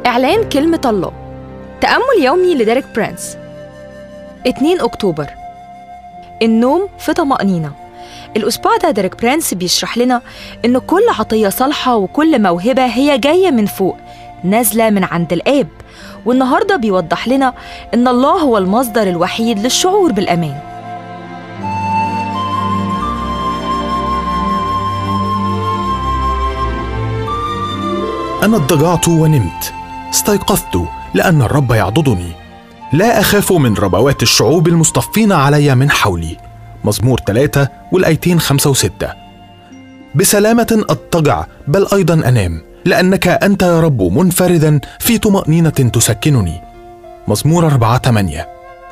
إعلان كلمة الله تأمل يومي لديريك برانس 2 أكتوبر النوم في طمأنينة الأسبوع ده ديريك برانس بيشرح لنا إن كل عطية صالحة وكل موهبة هي جاية من فوق نازلة من عند الآب والنهاردة بيوضح لنا إن الله هو المصدر الوحيد للشعور بالأمان أنا اضطجعت ونمت استيقظت لأن الرب يعضدني لا أخاف من ربوات الشعوب المصطفين علي من حولي مزمور ثلاثة والآيتين خمسة وستة بسلامة أضطجع بل أيضا أنام لأنك أنت يا رب منفردا في طمأنينة تسكنني مزمور أربعة ثمانية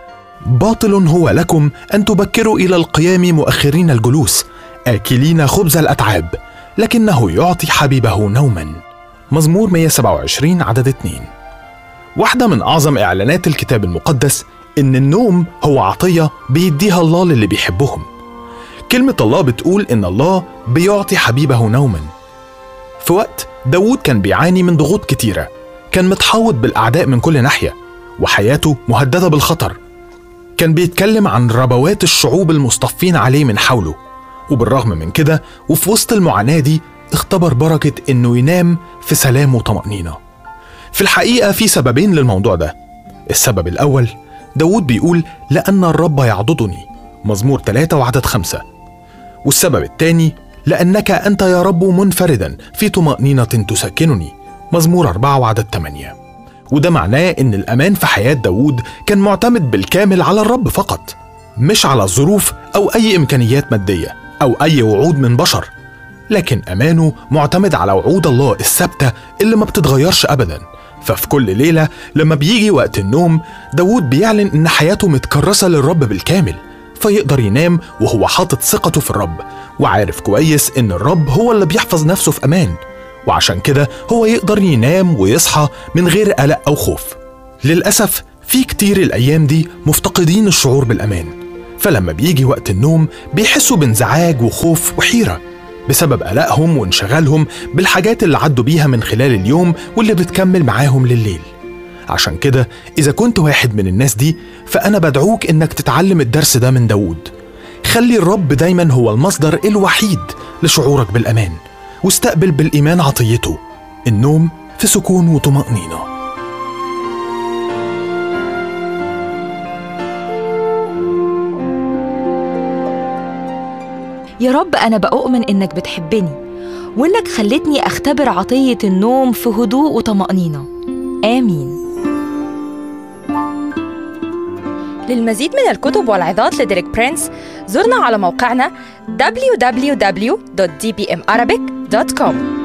باطل هو لكم أن تبكروا إلى القيام مؤخرين الجلوس آكلين خبز الأتعاب لكنه يعطي حبيبه نوما مزمور 127 عدد 2 واحدة من أعظم إعلانات الكتاب المقدس إن النوم هو عطية بيديها الله للي بيحبهم كلمة الله بتقول إن الله بيعطي حبيبه نوما في وقت داود كان بيعاني من ضغوط كتيرة كان متحوط بالأعداء من كل ناحية وحياته مهددة بالخطر كان بيتكلم عن ربوات الشعوب المصطفين عليه من حوله وبالرغم من كده وفي وسط المعاناة دي اختبر بركة إنه ينام في سلام وطمأنينة في الحقيقة في سببين للموضوع ده السبب الأول داود بيقول لأن الرب يعضدني مزمور 3 وعدد خمسة والسبب الثاني لأنك أنت يا رب منفردا في طمأنينة تسكنني مزمور 4 وعدد 8 وده معناه إن الأمان في حياة داود كان معتمد بالكامل على الرب فقط مش على الظروف أو أي إمكانيات مادية أو أي وعود من بشر لكن أمانه معتمد على وعود الله الثابتة اللي ما بتتغيرش أبدا ففي كل ليلة لما بيجي وقت النوم داود بيعلن إن حياته متكرسة للرب بالكامل فيقدر ينام وهو حاطط ثقته في الرب وعارف كويس إن الرب هو اللي بيحفظ نفسه في أمان وعشان كده هو يقدر ينام ويصحى من غير قلق أو خوف للأسف في كتير الأيام دي مفتقدين الشعور بالأمان فلما بيجي وقت النوم بيحسوا بانزعاج وخوف وحيرة بسبب قلقهم وانشغالهم بالحاجات اللي عدوا بيها من خلال اليوم واللي بتكمل معاهم لليل عشان كده إذا كنت واحد من الناس دي فأنا بدعوك إنك تتعلم الدرس ده من داود خلي الرب دايما هو المصدر الوحيد لشعورك بالأمان واستقبل بالإيمان عطيته النوم في سكون وطمأنينة يا رب أنا بأؤمن إنك بتحبني وإنك خلتني أختبر عطية النوم في هدوء وطمأنينة آمين للمزيد من الكتب والعظات لديريك برينس زرنا على موقعنا www.dbmarabic.com